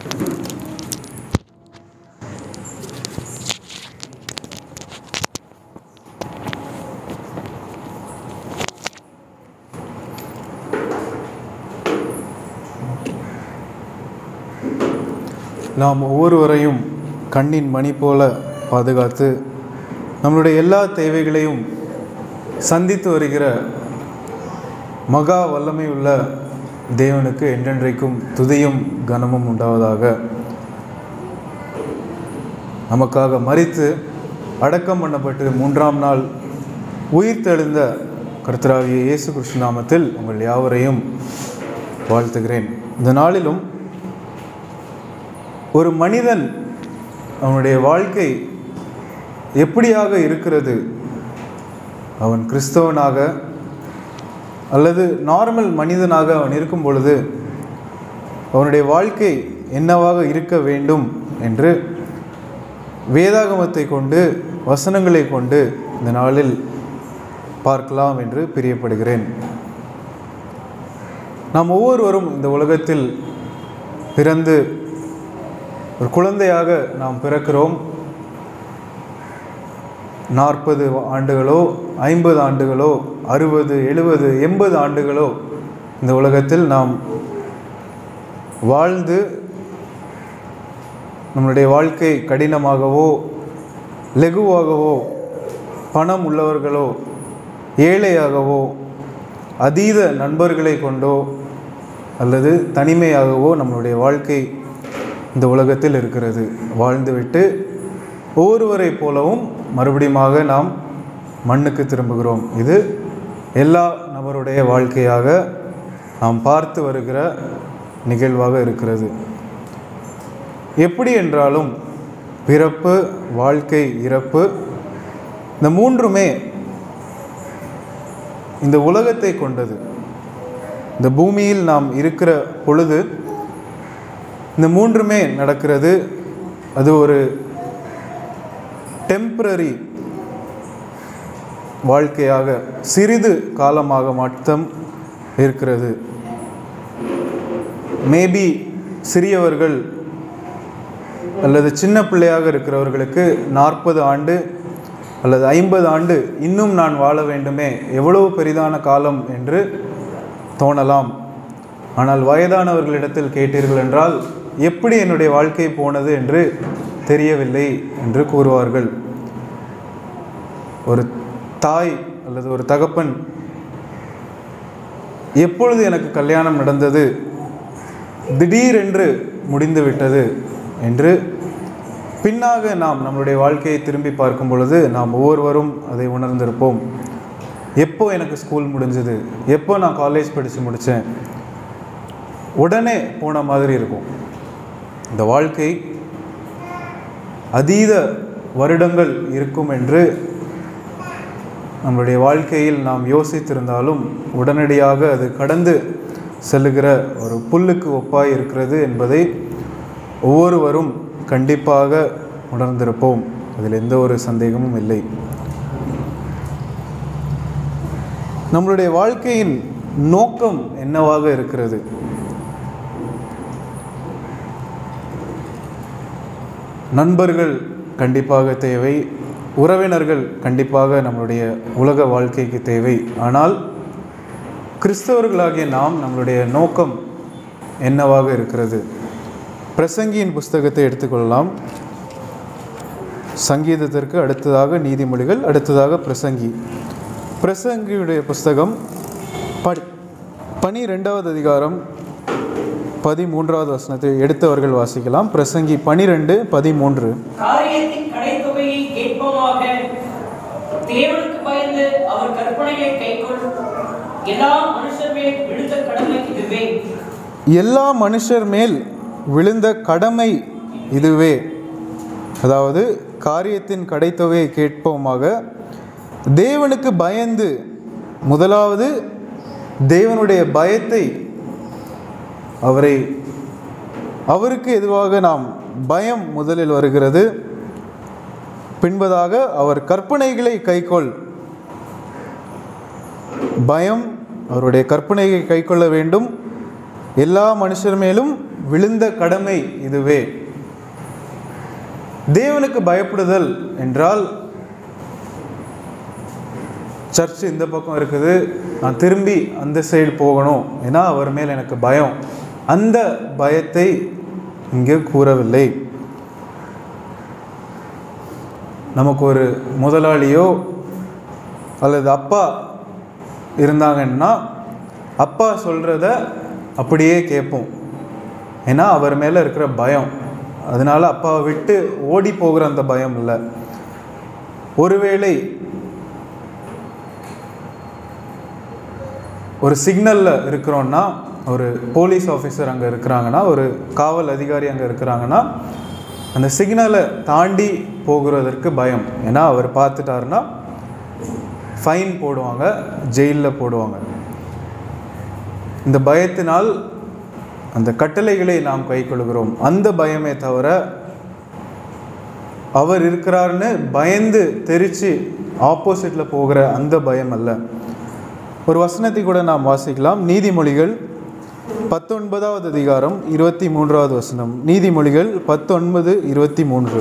நாம் ஒவ்வொருவரையும் கண்ணின் மணி போல பாதுகாத்து நம்மளுடைய எல்லா தேவைகளையும் சந்தித்து வருகிற மகா வல்லமை உள்ள தேவனுக்கு என்றென்றைக்கும் துதியும் கனமும் உண்டாவதாக நமக்காக மறித்து அடக்கம் பண்ணப்பட்டு மூன்றாம் நாள் உயிர் தெழுந்த கர்த்தராகிய இயேசு கிறிஸ்து நாமத்தில் உங்கள் யாவரையும் வாழ்த்துகிறேன் இந்த நாளிலும் ஒரு மனிதன் அவனுடைய வாழ்க்கை எப்படியாக இருக்கிறது அவன் கிறிஸ்தவனாக அல்லது நார்மல் மனிதனாக அவன் இருக்கும் பொழுது அவனுடைய வாழ்க்கை என்னவாக இருக்க வேண்டும் என்று வேதாகமத்தை கொண்டு வசனங்களை கொண்டு இந்த நாளில் பார்க்கலாம் என்று பிரியப்படுகிறேன் நாம் ஒவ்வொருவரும் இந்த உலகத்தில் பிறந்து ஒரு குழந்தையாக நாம் பிறக்கிறோம் நாற்பது ஆண்டுகளோ ஐம்பது ஆண்டுகளோ அறுபது எழுபது எண்பது ஆண்டுகளோ இந்த உலகத்தில் நாம் வாழ்ந்து நம்மளுடைய வாழ்க்கை கடினமாகவோ லெகுவாகவோ பணம் உள்ளவர்களோ ஏழையாகவோ அதீத நண்பர்களை கொண்டோ அல்லது தனிமையாகவோ நம்மளுடைய வாழ்க்கை இந்த உலகத்தில் இருக்கிறது வாழ்ந்துவிட்டு ஒவ்வொருவரை போலவும் மறுபடியுமாக நாம் மண்ணுக்கு திரும்புகிறோம் இது எல்லா நபருடைய வாழ்க்கையாக நாம் பார்த்து வருகிற நிகழ்வாக இருக்கிறது எப்படி என்றாலும் பிறப்பு வாழ்க்கை இறப்பு இந்த மூன்றுமே இந்த உலகத்தை கொண்டது இந்த பூமியில் நாம் இருக்கிற பொழுது இந்த மூன்றுமே நடக்கிறது அது ஒரு டெம்பரரி வாழ்க்கையாக சிறிது காலமாக மட்டும் இருக்கிறது மேபி சிறியவர்கள் அல்லது சின்ன பிள்ளையாக இருக்கிறவர்களுக்கு நாற்பது ஆண்டு அல்லது ஐம்பது ஆண்டு இன்னும் நான் வாழ வேண்டுமே எவ்வளவு பெரிதான காலம் என்று தோணலாம் ஆனால் வயதானவர்களிடத்தில் கேட்டீர்கள் என்றால் எப்படி என்னுடைய வாழ்க்கை போனது என்று தெரியவில்லை என்று கூறுவார்கள் ஒரு தாய் அல்லது ஒரு தகப்பன் எப்பொழுது எனக்கு கல்யாணம் நடந்தது திடீரென்று முடிந்து விட்டது என்று பின்னாக நாம் நம்மளுடைய வாழ்க்கையை திரும்பி பார்க்கும் பொழுது நாம் ஒவ்வொருவரும் அதை உணர்ந்திருப்போம் எப்போ எனக்கு ஸ்கூல் முடிஞ்சது எப்போ நான் காலேஜ் படித்து முடித்தேன் உடனே போன மாதிரி இருக்கும் இந்த வாழ்க்கை அதீத வருடங்கள் இருக்கும் என்று நம்மளுடைய வாழ்க்கையில் நாம் யோசித்திருந்தாலும் உடனடியாக அது கடந்து செல்லுகிற ஒரு புல்லுக்கு ஒப்பாய் இருக்கிறது என்பதை ஒவ்வொருவரும் கண்டிப்பாக உணர்ந்திருப்போம் அதில் எந்த ஒரு சந்தேகமும் இல்லை நம்மளுடைய வாழ்க்கையின் நோக்கம் என்னவாக இருக்கிறது நண்பர்கள் கண்டிப்பாக தேவை உறவினர்கள் கண்டிப்பாக நம்மளுடைய உலக வாழ்க்கைக்கு தேவை ஆனால் கிறிஸ்தவர்களாகிய நாம் நம்மளுடைய நோக்கம் என்னவாக இருக்கிறது பிரசங்கியின் புஸ்தகத்தை எடுத்துக்கொள்ளலாம் சங்கீதத்திற்கு அடுத்ததாக நீதிமொழிகள் அடுத்ததாக பிரசங்கி பிரசங்கியுடைய புஸ்தகம் ப பனிரெண்டாவது அதிகாரம் பதிமூன்றாவது வசனத்தை எடுத்தவர்கள் வாசிக்கலாம் பிரசங்கி பனிரெண்டு பதிமூன்று காரியத்தின் கடைத்தொகையை கேட்போமாக தேவனுக்கு பயந்து அவர் கற்பனையை கைக்கொள் எல்லா மனுஷர் மேல் விழுந்த கடமை இதுவே எல்லா மனுஷர் மேல் விழுந்த கடமை இதுவே அதாவது காரியத்தின் கடைத்தொகையை கேட்போமாக தேவனுக்கு பயந்து முதலாவது தேவனுடைய பயத்தை அவரை அவருக்கு எதுவாக நாம் பயம் முதலில் வருகிறது பின்பதாக அவர் கற்பனைகளை கைக்கொள் பயம் அவருடைய கற்பனையை கைக்கொள்ள வேண்டும் எல்லா மனுஷர் மேலும் விழுந்த கடமை இதுவே தேவனுக்கு பயப்படுதல் என்றால் சர்ச் இந்த பக்கம் இருக்குது நான் திரும்பி அந்த சைடு போகணும் ஏன்னா அவர் மேல் எனக்கு பயம் அந்த பயத்தை இங்கே கூறவில்லை நமக்கு ஒரு முதலாளியோ அல்லது அப்பா இருந்தாங்கன்னா அப்பா சொல்கிறத அப்படியே கேட்போம் ஏன்னா அவர் மேலே இருக்கிற பயம் அதனால அப்பாவை விட்டு ஓடி போகிற அந்த பயம் இல்லை ஒருவேளை ஒரு சிக்னலில் இருக்கிறோன்னா ஒரு போலீஸ் ஆஃபீஸர் அங்கே இருக்கிறாங்கன்னா ஒரு காவல் அதிகாரி அங்கே இருக்கிறாங்கன்னா அந்த சிக்னலை தாண்டி போகிறதற்கு பயம் ஏன்னா அவர் பார்த்துட்டாருன்னா ஃபைன் போடுவாங்க ஜெயிலில் போடுவாங்க இந்த பயத்தினால் அந்த கட்டளைகளை நாம் கைக்கொள்கிறோம் அந்த பயமே தவிர அவர் இருக்கிறாருன்னு பயந்து தெரிச்சு ஆப்போசிட்டில் போகிற அந்த பயம் அல்ல ஒரு வசனத்தை கூட நாம் வாசிக்கலாம் நீதிமொழிகள் பத்தொன்பதாவது அதிகாரம் இருபத்தி மூன்றாவது வசனம் நீதிமொழிகள் பத்தொன்பது இருபத்தி மூன்று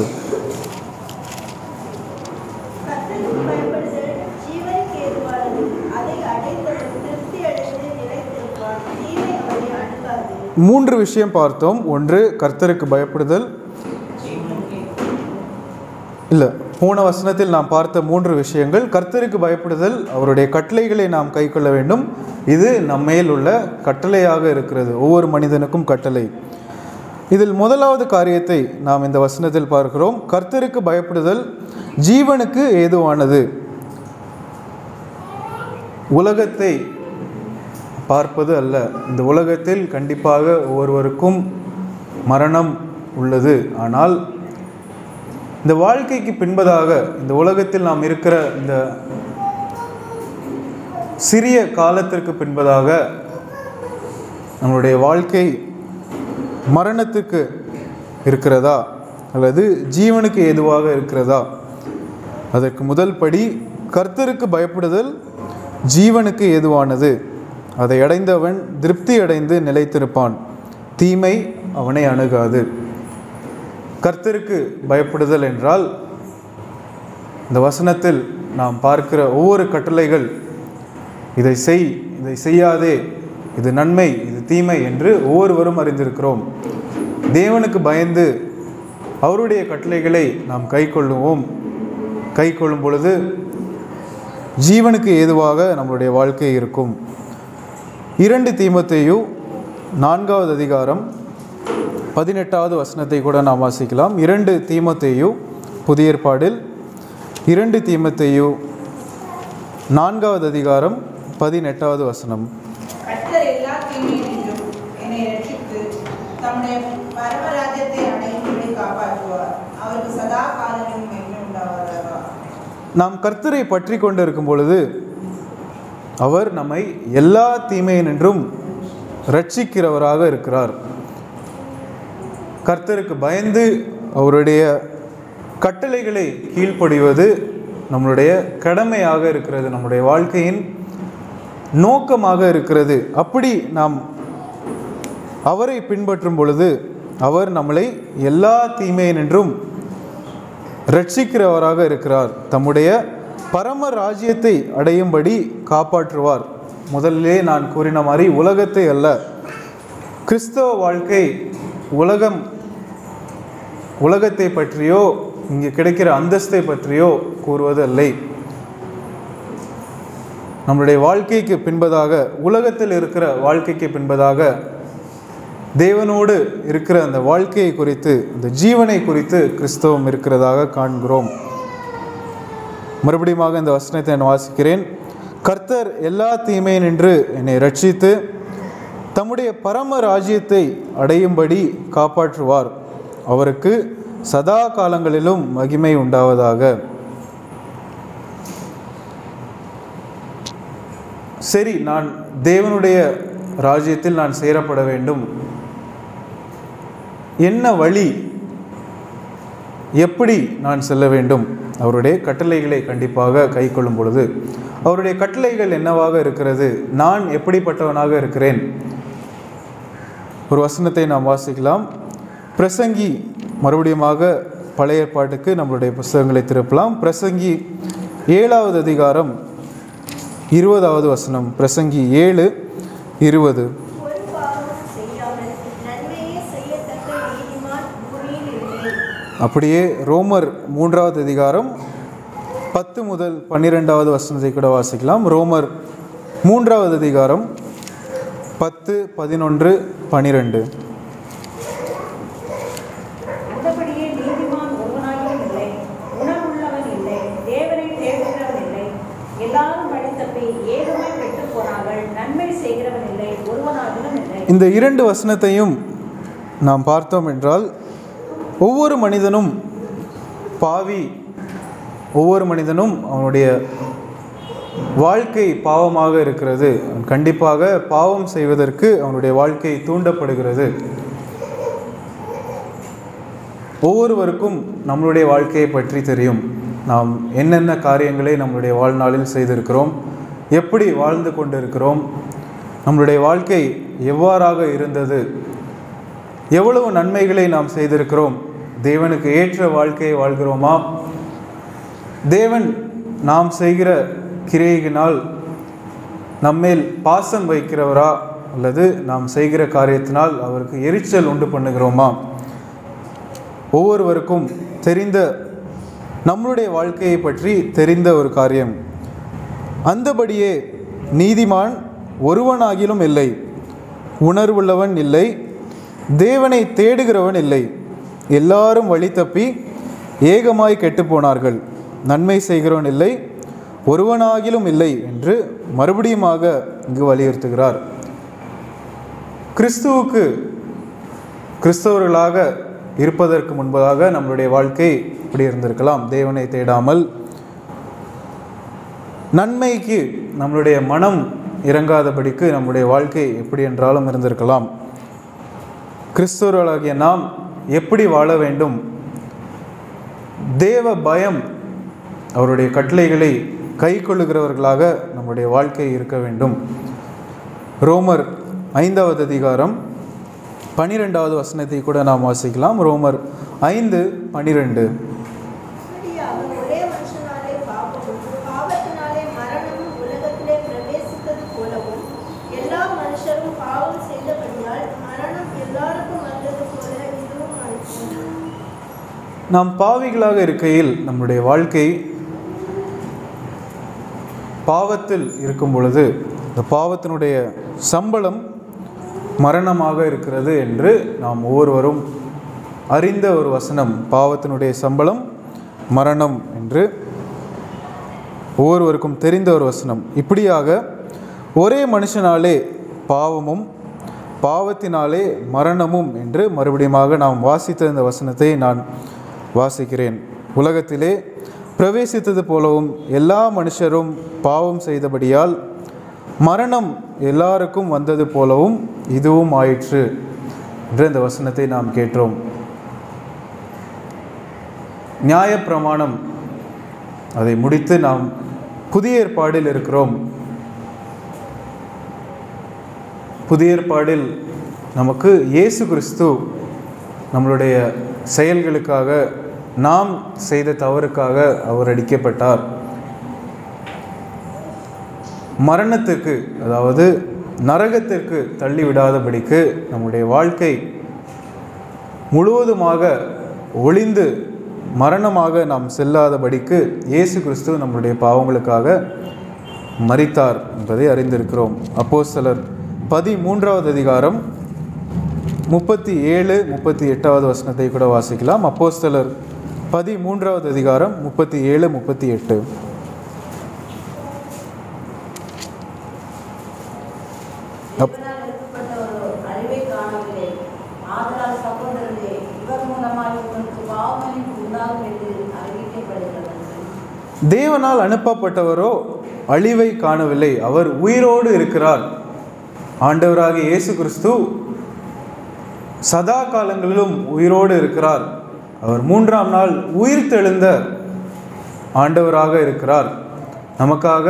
கர்த்தருக்கு பயப்படுதல் ஜீவனுக்கு ஏதுவானது. அதை அடைந்தவன் திருப்தி அடைந்து நிலைத்திருப்பான். தீமை அவனை அணுகாது. மூன்று விஷயம் பார்த்தோம் ஒன்று கர்த்தருக்கு பயப்படுதல் ஜீவனுக்கு இல்லை போன வசனத்தில் நாம் பார்த்த மூன்று விஷயங்கள் கர்த்தருக்கு பயப்படுதல் அவருடைய கட்டளைகளை நாம் கைக்கொள்ள வேண்டும் இது நம்மேல் உள்ள கட்டளையாக இருக்கிறது ஒவ்வொரு மனிதனுக்கும் கட்டளை இதில் முதலாவது காரியத்தை நாம் இந்த வசனத்தில் பார்க்கிறோம் கர்த்தருக்கு பயப்படுதல் ஜீவனுக்கு ஏதுவானது உலகத்தை பார்ப்பது அல்ல இந்த உலகத்தில் கண்டிப்பாக ஒவ்வொருவருக்கும் மரணம் உள்ளது ஆனால் இந்த வாழ்க்கைக்கு பின்பதாக இந்த உலகத்தில் நாம் இருக்கிற இந்த சிறிய காலத்திற்கு பின்பதாக நம்மளுடைய வாழ்க்கை மரணத்துக்கு இருக்கிறதா அல்லது ஜீவனுக்கு ஏதுவாக இருக்கிறதா அதற்கு முதல் படி கர்த்தருக்கு பயப்படுதல் ஜீவனுக்கு ஏதுவானது அதை அடைந்தவன் திருப்தி அடைந்து நிலைத்திருப்பான் தீமை அவனை அணுகாது கர்த்தருக்கு பயப்படுதல் என்றால் இந்த வசனத்தில் நாம் பார்க்கிற ஒவ்வொரு கட்டளைகள் இதை செய் இதை செய்யாதே இது நன்மை இது தீமை என்று ஒவ்வொருவரும் அறிந்திருக்கிறோம் தேவனுக்கு பயந்து அவருடைய கட்டளைகளை நாம் கைக்கொள்ளுவோம் கைக்கொள்ளும் பொழுது ஜீவனுக்கு ஏதுவாக நம்மளுடைய வாழ்க்கை இருக்கும் இரண்டு தீமத்தையு நான்காவது அதிகாரம் பதினெட்டாவது வசனத்தை கூட நாம் வாசிக்கலாம் இரண்டு தீமத்தையு புதிய ஏற்பாடில் இரண்டு தீமத்தையு நான்காவது அதிகாரம் பதினெட்டாவது வசனம் கர்த்தர் எல்லா தீமையினின்றும் என்னை ரட்சித்து தம்முடைய பரமராஜ்யத்தை அடையும்படி காப்பாற்றுவார் அவருக்கு சதா காலமும் மகிமை உண்டாவதாக நாம் கர்த்தரை பற்றி கொண்டு இருக்கும் பொழுது அவர் நம்மை எல்லா தீமையினின்றும் ரட்சிக்கிறவராக இருக்கிறார் கர்த்தருக்கு பயந்து அவருடைய கட்டளைகளை கீழ்ப்படிவது நம்மளுடைய கடமையாக இருக்கிறது நம்முடைய வாழ்க்கையின் நோக்கமாக இருக்கிறது அப்படி நாம் அவரை பின்பற்றும் பொழுது அவர் நம்மளை எல்லா தீமையினின்றும் ரட்சிக்கிறவராக இருக்கிறார் தம்முடைய பரம ராஜ்யத்தை அடையும்படி காப்பாற்றுவார் முதலிலே நான் கூறின மாதிரி உலகத்தை அல்ல கிறிஸ்தவ வாழ்க்கை உலகம் உலகத்தை பற்றியோ இங்கே கிடைக்கிற அந்தஸ்தை பற்றியோ கூறுவது இல்லை நம்மளுடைய வாழ்க்கைக்கு பின்பதாக உலகத்தில் இருக்கிற வாழ்க்கைக்கு பின்பதாக தேவனோடு இருக்கிற அந்த வாழ்க்கையை குறித்து அந்த ஜீவனை குறித்து கிறிஸ்தவம் இருக்கிறதாக காண்கிறோம் மறுபடியும் இந்த வசனத்தை நான் வாசிக்கிறேன் கர்த்தர் எல்லா தீமை நின்று என்னை ரட்சித்து தம்முடைய பரம ராஜ்யத்தை அடையும்படி காப்பாற்றுவார் அவருக்கு சதா காலங்களிலும் மகிமை உண்டாவதாக சரி நான் தேவனுடைய ராஜ்யத்தில் நான் சேரப்பட வேண்டும் என்ன வழி எப்படி நான் செல்ல வேண்டும் அவருடைய கட்டளைகளை கண்டிப்பாக கைக்கொள்ளும் பொழுது அவருடைய கட்டளைகள் என்னவாக இருக்கிறது நான் எப்படிப்பட்டவனாக இருக்கிறேன் ஒரு வசனத்தை நாம் வாசிக்கலாம் பிரசங்கி மறுபடியுமாக பழைய ஏற்பாட்டுக்கு நம்மளுடைய புஸ்தகங்களை திருப்பலாம் பிரசங்கி ஏழாவது அதிகாரம் இருபதாவது வசனம் பிரசங்கி ஏழு இருபது ஒரு பாவமும் செய்யாமல் நன்மையே செய்யத்தக்க நீதிமான் பூமியில் இல்லை அப்படியே ரோமர் மூன்றாவது அதிகாரம் பத்து முதல் பன்னிரெண்டாவது வசனத்தை கூட வாசிக்கலாம் ரோமர் மூன்றாவது அதிகாரம் பத்து பதினொன்று பனிரெண்டு அந்தபடியே நீதிமான் ஒருவனாயும் இல்லை குணமுள்ளவன் இல்லை தேவனை தேடுகிறவன் இல்லை எல்லாரும் படித்தப்பி ஏகமாய் கெட்டுப் போனார்கள் நன்மை செய்கிறவன் இல்லை ஒருவனாகிலும் இல்லை இந்த இரண்டு வசனத்தையும் நாம் பார்த்தோம் என்றால் ஒவ்வொரு மனிதனும் பாவி ஒவ்வொரு மனிதனும் அவனுடைய வாழ்க்கை பாவமாக இருக்கிறது கண்டிப்பாக பாவம் செய்வதற்கு அவனுடைய வாழ்க்கை தூண்டப்படுகிறது ஒவ்வொருவருக்கும் நம்மளுடைய வாழ்க்கையை பற்றி தெரியும் நாம் என்னென்ன காரியங்களை நம்மளுடைய வாழ்நாளில் செய்திருக்கிறோம் எப்படி வாழ்ந்து கொண்டிருக்கிறோம் நம்மளுடைய வாழ்க்கை எவ்வாறாக இருந்தது எவ்வளவு நன்மைகளை நாம் செய்திருக்கிறோம் தேவனுக்கு ஏற்ற வாழ்க்கையை வாழ்கிறோமா தேவன் நாம் செய்கிற கிரியையினால் நம்மேல் பாசம் வைக்கிறவரா அல்லது நாம் செய்கிற காரியத்தினால் அவருக்கு எரிச்சல் உண்டு பண்ணுகிறோமா ஒவ்வொருவருக்கும் தெரிந்த நம்மளுடைய வாழ்க்கையை பற்றி தெரிந்த ஒரு காரியம் அந்தபடியே நீதிமான் ஒருவனாகிலும் இல்லை உணர்வுள்ளவன் இல்லை தேவனை தேடுகிறவன் இல்லை எல்லாரும் வழி தப்பி ஏகமாய் கெட்டுப்போனார்கள் நன்மை செய்கிறவன் இல்லை ஒருவனாகிலும் இல்லை என்று மறுபடியுமாக இங்கு வலியுறுத்துகிறார் கிறிஸ்துவுக்கு கிறிஸ்தவர்களாக இருப்பதற்கு முன்பதாக நம்மளுடைய வாழ்க்கை இப்படி இருந்திருக்கலாம் தேவனை தேடாமல் நன்மைக்கு நம்மளுடைய மனம் இறங்காதபடிக்கு நம்முடைய வாழ்க்கை எப்படி என்றாலும் இருந்திருக்கலாம் கிறிஸ்தவர்களாகிய நாம் எப்படி வாழ வேண்டும் தேவ பயம் அவருடைய கட்டளைகளை கை கொள்ளுகிறவர்களாக நம்முடைய வாழ்க்கை இருக்க வேண்டும் ரோமர் ஐந்தாவது அதிகாரம் பனிரெண்டாவது வசனத்தை கூட நாம் வாசிக்கலாம் ரோமர் ஐந்து பனிரெண்டு இப்படியாக ஒரே மனுஷனாலே பாவமும் பாவத்தினாலே மரணமும் உலகத்திலே பிரவேசித்தது போலவும் எல்லா மனுஷரும் பாவம் செய்தபடியால் மரணம் எல்லாருக்கும் வந்தது போல இதுவும் ஆயிற்று நாம் பாவிகளாக இருக்கையில் நம்முடைய வாழ்க்கை பாவத்தில் இருக்கும் பொழுது இந்த பாவத்தினுடைய சம்பளம் மரணமாக இருக்கிறது என்று நாம் ஒவ்வொருவரும் அறிந்த ஒரு வசனம் பாவத்தினுடைய சம்பளம் மரணம் என்று ஒவ்வொருவருக்கும் தெரிந்த ஒரு வசனம் இப்படியாக ஒரே மனுஷனாலே பாவமும் பாவத்தினாலே மரணமும் என்று மறுபடியுமாக நாம் வாசித்த இந்த வசனத்தை நான் வாசிக்கிறேன் உலகத்திலே பிரவேசித்தது போலவும் எல்லா மனுஷரும் பாவம் செய்தபடியால் மரணம் எல்லாருக்கும் வந்தது போலவும் இதுவும் ஆயிற்று என்ற இந்த வசனத்தை நாம் கேட்டோம் நியாயப்பிரமாணம் அதை முடித்து நாம் புதிய ஏற்பாடில் இருக்கிறோம் புதிய ஏற்பாடில் நமக்கு இயேசு கிறிஸ்து நம்மளுடைய செயல்களுக்காக நாம் செய்த தவறுக்காக அவர் அடிக்கப்பட்டார் மரணத்துக்கு அதாவது நரகத்திற்கு தள்ளிவிடாதபடிக்கு நம்முடைய வாழ்க்கை முழுவதுமாக ஒளிந்து மரணமாக நாம் செல்லாதபடிக்கு இயேசு கிறிஸ்து நம்முடைய பாவங்களுக்காக மரித்தார் என்பதை அறிந்திருக்கிறோம் அப்போஸ்தலர் பதிமூன்றாவது அதிகாரம் முப்பத்தி ஏழு முப்பத்தி எட்டாவது வசனத்தை கூட வாசிக்கலாம் அப்போஸ்தலர் பதிமூன்றாவது அதிகாரம் முப்பத்தி ஏழு முப்பத்தி எட்டு அப் தேவனால் எழுப்பப்பட்டவரோ அறிவை காணவில்லை ஆதலால் சகோதரரே இவர் மூலமாய் உங்களுக்கு பாவமன்னிப்பு உண்டாகும் என்று அறிவிக்கப்படுகிறது தேவனால் அனுப்பப்பட்டவரோ அழிவை காணவில்லை அவர் உயிரோடு இருக்கிறார் ஆண்டவராகிய இயேசு கிறிஸ்து சதா காலங்களிலும் உயிரோடு இருக்கிறார் அவர் மூன்றாம் நாள் உயிர் தெழுந்த ஆண்டவராக இருக்கிறார் நமக்காக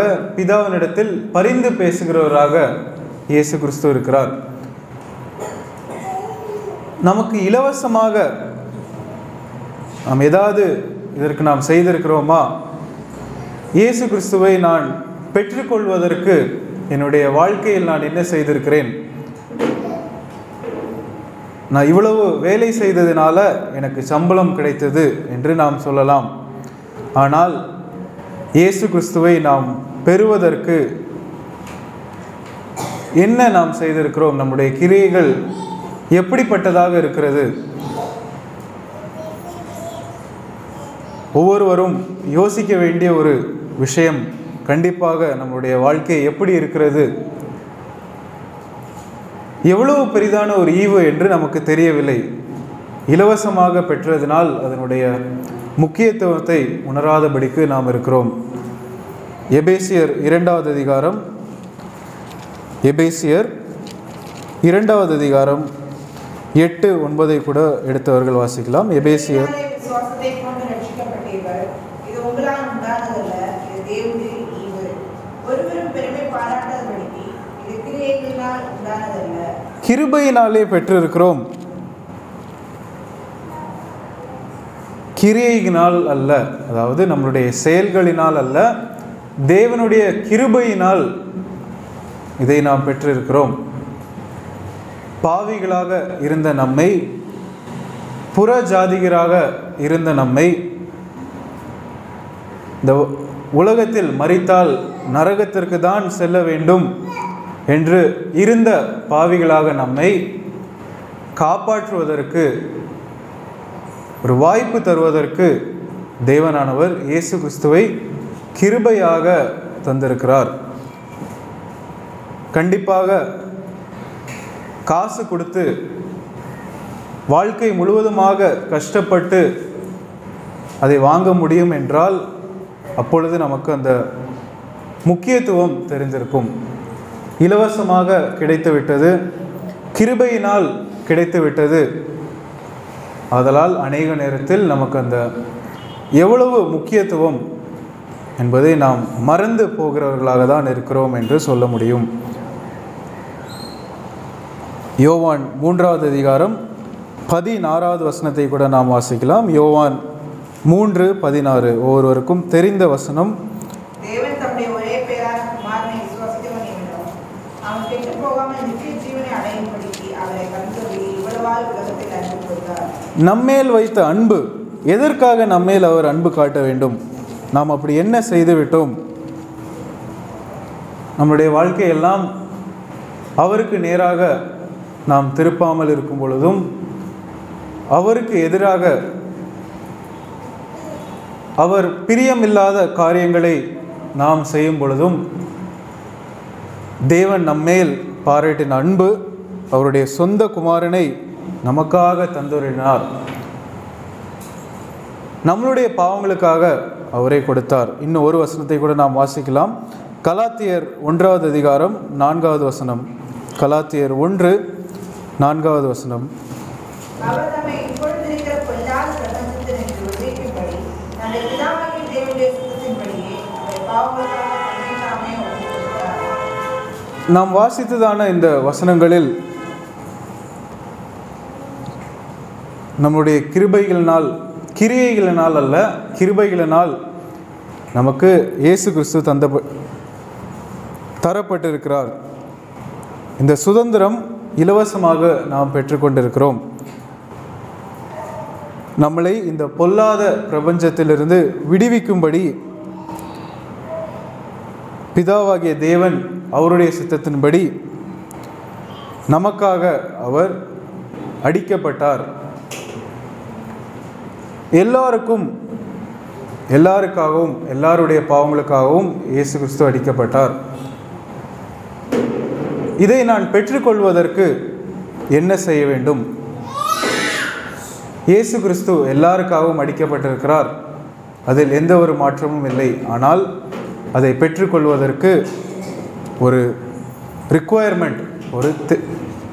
பிதாவினிடத்தில் பரிந்து பேசுகிறவராக இயேசு கிறிஸ்து இருக்கிறார் நமக்கு இலவசமாக நாம் ஏதாவது இதற்கு நாம் செய்திருக்கிறோமா இயேசு கிறிஸ்துவை நான் பெற்றுக்கொள்வதற்கு என்னுடைய வாழ்க்கையில் நான் என்ன செய்திருக்கிறேன் நான் இவ்வளவு வேலை செய்ததினால எனக்கு சம்பளம் கிடைத்தது என்று நாம் சொல்லலாம் ஆனால் இயேசு கிறிஸ்துவை நாம் பெறுவதற்கு என்ன நாம் செய்திருக்கிறோம் நம்முடைய கிரியைகள் எப்படிப்பட்டதாக இருக்கிறது ஒவ்வொருவரும் யோசிக்க வேண்டிய ஒரு விஷயம் கண்டிப்பாக நம்முடைய வாழ்க்கை எப்படி இருக்கிறது எவ்வளவு பெரிதான ஒரு ஈவு என்று நமக்கு தெரியவில்லை இலவசமாக பெற்றதினால் அதனுடைய முக்கியத்துவத்தை உணராதபடிக்கு நாம் இருக்கிறோம் எபேசியர் இரண்டாவது அதிகாரம் எபேசியர் இரண்டாவது அதிகாரம் எட்டு ஒன்பதை கூட எடுத்தவர்கள் வாசிக்கலாம் எபேசியர் இதனாலே விசுவாசத்தை கொண்டு ரட்சிக்கப்பட்டீர்கள் இது உங்களால் உண்டானதல்ல இது தேவனுடைய ஈவு ஒருவரும் பெருமை பாராட்டாதபடிக்கு இது கிரியைகளினால் உண்டானதல்ல கிருபையினாலே பெற்றிருக்கிறோம் கிரியையினால் அல்ல அதாவது நம்மளுடைய செயல்களினால் அல்ல தேவனுடைய கிருபையினால் இதை நாம் பெற்றிருக்கிறோம் பாவிகளாக இருந்த நம்மை புற ஜாதிகராக இருந்த நம்மை இந்த உ- உலகத்தில் மறித்தால் நரகத்திற்கு தான் செல்ல வேண்டும் என்று இருந்த பாவிகளாக நம்மை காப்பாற்றுவதற்கு ஒரு வாய்ப்பு தருவதற்கு தேவனானவர் இயேசு கிறிஸ்துவை கிருபையாக தந்திருக்கிறார் கண்டிப்பாக காசு கொடுத்து வாழ்க்கை முழுவதுமாக கஷ்டப்பட்டு அதை வாங்க முடியும் என்றால் அப்பொழுது நமக்கு அந்த முக்கியத்துவம் தெரிந்திருக்கும் இலவசமாக கிடைத்துவிட்டது கிருபையினால் கிடைத்துவிட்டது ஆதலால் அநேக நேரத்தில் நமக்கு அந்த எவ்வளவு முக்கியத்துவம் என்பதை நாம் மறந்து போகிறவர்களாக தான் இருக்கிறோம் என்று சொல்ல முடியும் யோவான் மூன்றாவது அதிகாரம் பதினாறாவது வசனத்தை கூட நாம் வாசிக்கலாம் யோவான் மூன்று பதினாறு ஒவ்வொருவருக்கும் தெரிந்த வசனம் தேவன் தம்முடைய ஒரே பேரான குமாரனை விசுவாசித்தவன் எவனோ அவன் கெட்டு போகாமல் நித்திய ஜீவனை அடையும்படிக்கு அவரை கண்டொழி இவ்வளவால் உலகத்தில் அன்பு கொடுத்தார் நம்மேல் வைத்த அன்பு எதற்காக நம்மேல் அவர் அன்பு காட்ட வேண்டும் நாம் அப்படி என்ன செய்து விட்டோம் நம்முடைய வாழ்க்கையெல்லாம் அவருக்கு நேராக நாம் திருப்பாமல் இருக்கும் பொழுதும் அவருக்கு எதிராக அவர் பிரியமில்லாத காரியங்களை நாம் செய்யும் பொழுதும் தேவன் நம்மேல் பாராட்டின அன்பு அவருடைய சொந்த குமாரனை நமக்காக தந்துரினார் நம்மளுடைய பாவங்களுக்காக அவரை கொடுத்தார் இன்னும் ஒரு வசனத்தை கூட நாம் வாசிக்கலாம் கலாத்தியர் ஒன்றாவது அதிகாரம் நான்காவது வசனம் கலாத்தியர் ஒன்று நான்காவது வசனம் அவர் நம்மை இப்பொழுது இருக்கிற பொல்லாத பிரபஞ்சத்தில் என்று விடுவிக்கும்படி நம்முடைய பிதாவாகிய தேவனுடைய சுத்தத்தின்படியே அவரை பாவங்களுக்காக தன்னை தாமே ஒப்புக் கொடுத்தார் நாம் வாசித்ததான இந்த வசனங்களில் நம்முடைய கிருபைகளினால் கிரியைகளினால் அல்ல கிருபைகளினால் நமக்கு இயேசு கிறிஸ்து தந்த தரப்பட்டிருக்கிறார் இந்த சுதந்திரம் இலவசமாக நாம் பெற்றுக்கொண்டிருக்கிறோம் நம்மளை இந்த பொல்லாத பிரபஞ்சத்திலிருந்து விடுவிக்கும்படி பிதாவாகிய தேவன் அவருடைய சித்தத்தின்படி நமக்காக அவர் அடிக்கப்பட்டார் எல்லாருக்கும் எல்லாருக்காகவும் எல்லாருடைய பாவங்களுக்காகவும் இயேசு கிறிஸ்து அடிக்கப்பட்டார் இதை நான் பெற்றுக்கொள்வதற்கு என்ன செய்ய வேண்டும் இயேசு கிறிஸ்து எல்லாருக்காகவும் அடிக்கப்பட்டிருக்கிறார் அதில் எந்த ஒரு மாற்றமும் இல்லை ஆனால் அதை பெற்றுக்கொள்வதற்கு ஒரு ரிக்குவயர்மெண்ட் ஒரு தி-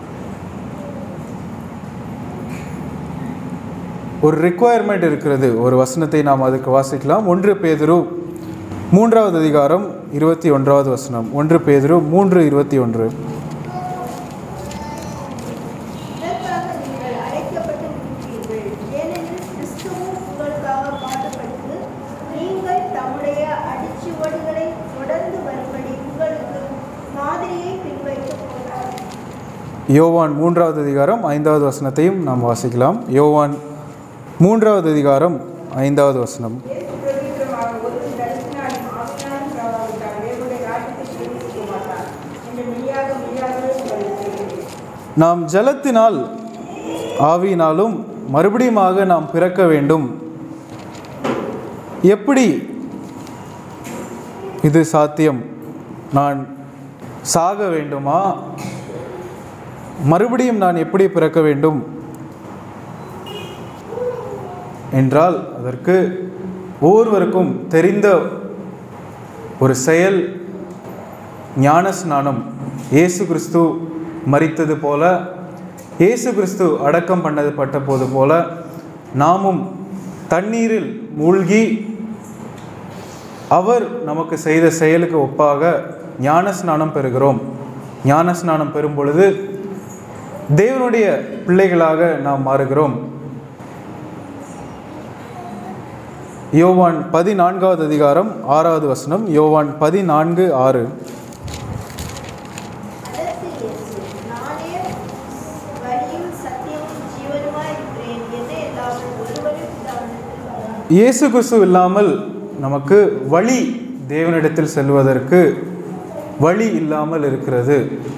ஒரு ரிக்குவயர்மெண்ட் இருக்கிறது ஒரு வசனத்தை நாம் அதுக்கு வாசிக்கலாம் ஒன்று பேதுரு மூன்றாவது அதிகாரம் இருபத்தி ஒன்றாவது வசனம் ஒன்று பேதுரு மூன்று இருபத்தி ஒன்று இதற்காக நீங்கள் யோவான் மூன்றாவது அதிகாரம் ஐந்தாவது வசனத்தையும் நாம் வாசிக்கலாம் யோவான் மூன்றாவது அதிகாரம் ஐந்தாவது வசனம் இயேசு பிரதித்திரமாக ஒருவன் தரிசினாலும் ஆவியாலும் பிரவாகிட்டால் தேவனுடைய ராஜ்யத்தை பிரவேசிக்க மாட்டான் என்று மெய்யாக மெய்யாகவே உங்களுக்கு சொல்கிறேன் நாம் ஜலத்தினால் ஆவியினாலும் மறுபடியுமாக நாம் பிறக்க வேண்டும் எப்படி இது சாத்தியம் நான் சாக வேண்டுமா மறுபடியும் நான் எப்படி பிறக்க வேண்டும் என்றால் அதற்கு ஒவ்வொருவருக்கும் தெரிந்த ஒரு செயல் ஞானஸ்நானம் இயேசு கிறிஸ்து மரித்தது போல இயேசு கிறிஸ்து அடக்கம் பண்ணது பட்ட போது போல நாமும் தண்ணீரில் மூழ்கி அவர் நமக்கு செய்த செயலுக்கு ஒப்பாக ஞானஸ்நானம் பெறுகிறோம் ஞானஸ்நானம் பெறும் பொழுது தேவனுடைய பிள்ளைகளாக நாம் மாறுகிறோம் யோவான் பதினான்காவது அதிகாரம் ஆறாவது வசனம் யோவான் பதினான்கு ஆறு அதற்கு இயேசு, நானே வழியும் சத்தியமும் ஜீவனுமாய் இருக்கிறேன். என்னை அல்லாமல் ஒருவரும் பிதாவினிடத்தில் வரார். இயேசு கிறிஸ்து இல்லாமல் நமக்கு வழி தேவனிடத்தில் செல்வதற்கு வழி இல்லாமல் இருக்கிறது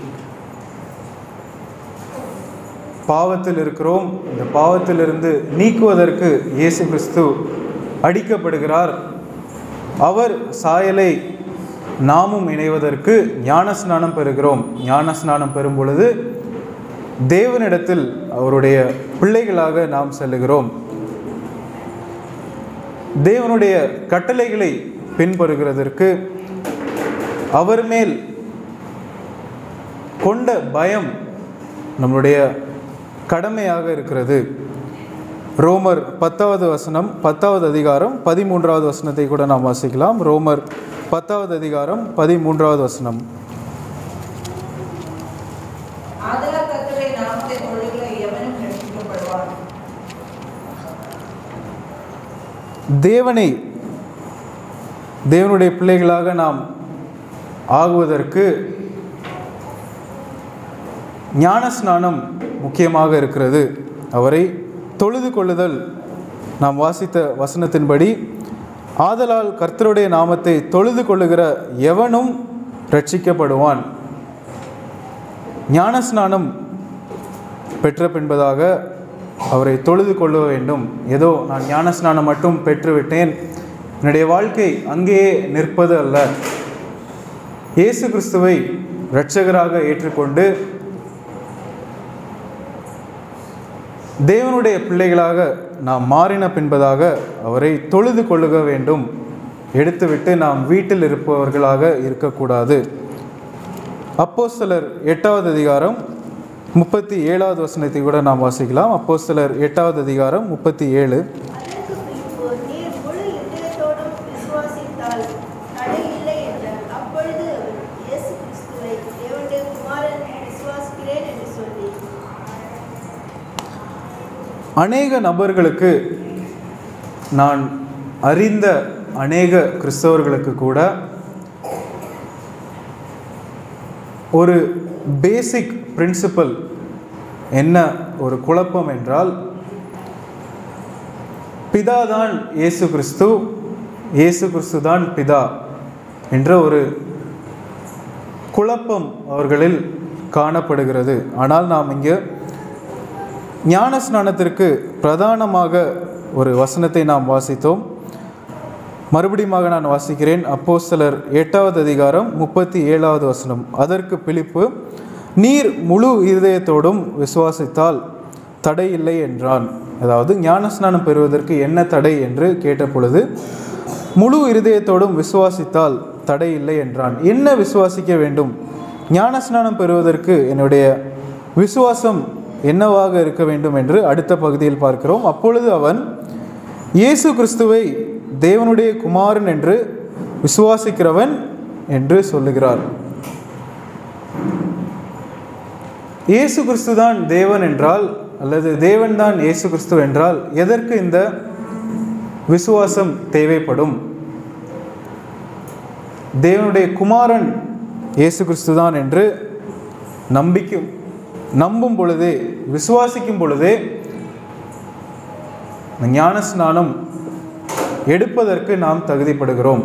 பாவத்தில் இருக்கிறோம் இந்த பாவத்திலிருந்து நீக்குவதற்கு இயேசு கிறிஸ்து அடிக்கப்படுகிறார் அவர் சாயலை நாமும் இணைவதற்கு ஞானஸ்நானம் பெறுகிறோம் ஞானஸ்நானம் பெறும் பொழுது தேவனிடத்தில் அவருடைய பிள்ளைகளாக நாம் செல்லுகிறோம் தேவனுடைய கட்டளைகளை பின்பற்றுகிறதற்கு அவர் மேல் கொண்ட பயம் நம்முடைய கடமையாக இருக்கிறது ரோமர் பத்தாவது வசனம் பத்தாவது அதிகாரம் பதிமூன்றாவது வசனத்தை கூட நாம் வாசிக்கலாம் ரோமர் பத்தாவது அதிகாரம் பதிமூன்றாவது வசனம் ஆதலால் கர்த்தருடைய நாமத்தை தொழுகிற எவனும் ரட்சிக்கப்படுவான் தேவனை தேவனுடைய பிள்ளைகளாக நாம் ஆகுவதற்கு ஞானஸ்நானம் முக்கியமாக இருக்கிறது அவரை தொழுது கொள்ளுதல் நாம் வாசித்த வசனத்தின்படி ஆதலால் கர்த்தருடைய நாமத்தை தொழுது கொள்ளுகிற எவனும் ரட்சிக்கப்படுவான் ஞானஸ்நானம் பெற்ற பின்பதாக அவரை தொழுது கொள்ள வேண்டும் ஏதோ நான் ஞானஸ்நானம் மட்டும் பெற்றுவிட்டேன் என்னுடைய வாழ்க்கை அங்கேயே நிற்பது அல்ல இயேசு கிறிஸ்துவை இரட்சகராக ஏற்றுக்கொண்டு தேவனுடைய பிள்ளைகளாக நாம் மாறின பின்பதாக அவரை தொழுது கொள்ளுக வேண்டும் எடுத்துவிட்டு நாம் வீட்டில் இருப்பவர்களாக இருக்கக்கூடாது அப்போஸ்தலர் எட்டாவது அதிகாரம் முப்பத்தி ஏழாவது வசனத்தை கூட நாம் வாசிக்கலாம் அப்போஸ்தலர் எட்டாவது அதிகாரம் முப்பத்தி ஏழு அதற்கு பின்பு நீர் முழு இதயத்தோடும் விசுவாசித்தால் தடை இல்லை என்றார். அப்பொழுது அவர் இயேசு கிறிஸ்துவை தேவனுடைய குமாரன் விசுவாசிக்கிறேன் என்று சொல்லி அநேக நபர்களுக்கு நான் அறிந்த அநேக கிறிஸ்தவர்களுக்கு கூட ஒரு பேசிக் பிரின்சிபல் என்ன ஒரு குழப்பம் என்றால் பிதாதான் இயேசு கிறிஸ்து இயேசு கிறிஸ்து தான் பிதா என்ற ஒரு குழப்பம் அவர்களில் காணப்படுகிறது ஆனால் நாம் இங்கே ஞான ஸ்நானத்திற்கு பிரதானமாக ஒரு வசனத்தை நாம் வாசித்தோம் மறுபடியுமாக நான் வாசிக்கிறேன் அப்போஸ்தலர் எட்டாவது அதிகாரம் முப்பத்தி ஏழாவது வசனம் அதற்கு பிலிப்பு நீர் முழு இருதயத்தோடும் விசுவாசித்தால் தடை இல்லை என்றான் அதாவது ஞானஸ்நானம் பெறுவதற்கு என்ன தடை என்று கேட்டபொழுது முழு இருதயத்தோடும் விசுவாசித்தால் தடை இல்லை என்றான் என்ன விசுவாசிக்க வேண்டும் ஞானஸ்நானம் பெறுவதற்கு என்னுடைய விசுவாசம் என்னவாக இருக்க வேண்டும் என்று அடுத்த பகுதியில் பார்க்கிறோம் அப்பொழுது அவன் இயேசு கிறிஸ்துவை தேவனுடைய குமாரன் என்று விசுவாசிக்கிறவன் என்று சொல்லுகிறார் இயேசு கிறிஸ்து தான் தேவன் என்றால் அல்லது தேவன் தான் இயேசு கிறிஸ்து என்றால் எதற்கு இந்த விசுவாசம் தேவைப்படும் தேவனுடைய குமாரன் இயேசு கிறிஸ்து தான் என்று நம்பிக்கை நம்பும் பொழுதே விசுவாசிக்கும் பொழுதே இந்த ஞான ஸ்நானம் எடுப்பதற்கு நாம் தகுதிப்படுகிறோம்